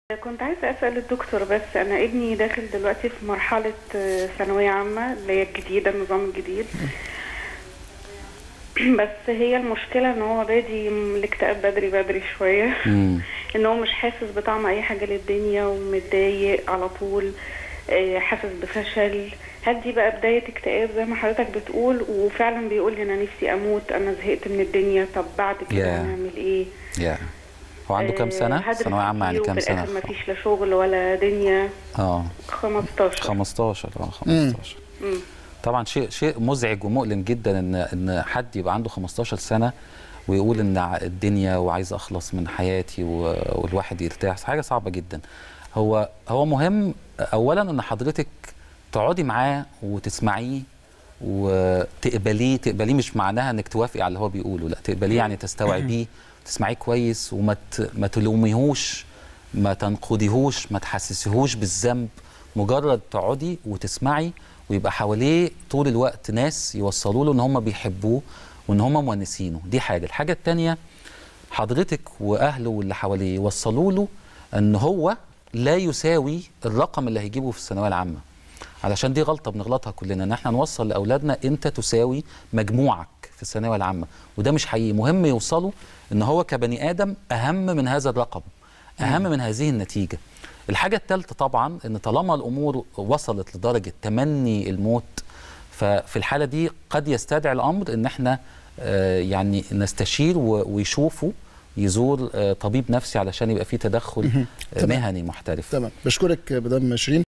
كنت عايزة أسأل الدكتور بس أنا ابني داخل دلوقتي في مرحلة آه، ثانوية عامة اللي هي الجديدة النظام الجديد بس هي المشكلة إن هو بادي من الاكتئاب بدري بدري شوية مم. إن هو مش حاسس بطعم أي حاجة للدنيا ومتضايق على طول آه، حاسس بفشل هل دي بقى بداية اكتئاب زي ما حضرتك بتقول وفعلا بيقول لي أنا نفسي أموت أنا زهقت من الدنيا طب بعد كده ياه. هنعمل إيه؟ يا هو عنده كام آه، سنة؟ هدرس ثانوية عامة يعني فيه كام وفي سنة؟ الآخر مفيش لا شغل ولا دنيا اه 15 15 اه 15 مم. طبعا شيء شيء مزعج ومؤلم جدا ان ان حد يبقى عنده 15 سنه ويقول ان ع- الدنيا وعايز اخلص من حياتي و- والواحد يرتاح حاجه صعبه جدا هو هو مهم اولا ان حضرتك تقعدي معاه وتسمعيه وتقبليه تقبليه مش معناها انك توافقي على اللي هو بيقوله لا تقبليه يعني تستوعبيه تسمعيه كويس وما ت- ما تلوميهوش ما تنقديهوش ما تحسسيهوش بالذنب مجرد تقعدي وتسمعي ويبقى حواليه طول الوقت ناس يوصلوا له ان هم بيحبوه وان هم مونسينه دي حاجه الحاجه الثانيه حضرتك واهله واللي حواليه يوصلوا له ان هو لا يساوي الرقم اللي هيجيبه في الثانويه العامه علشان دي غلطه بنغلطها كلنا ان احنا نوصل لاولادنا انت تساوي مجموعك في الثانويه العامه وده مش حقيقي مهم يوصلوا ان هو كبني ادم اهم من هذا الرقم اهم من هذه النتيجه الحاجه الثالثه طبعا ان طالما الامور وصلت لدرجه تمني الموت ففي الحاله دي قد يستدعي الامر ان احنا آه، يعني نستشير و- ويشوفوا يزور آه، طبيب نفسي علشان يبقى في تدخل آه، تمام. مهني محترف تمام بشكرك مدام شيرين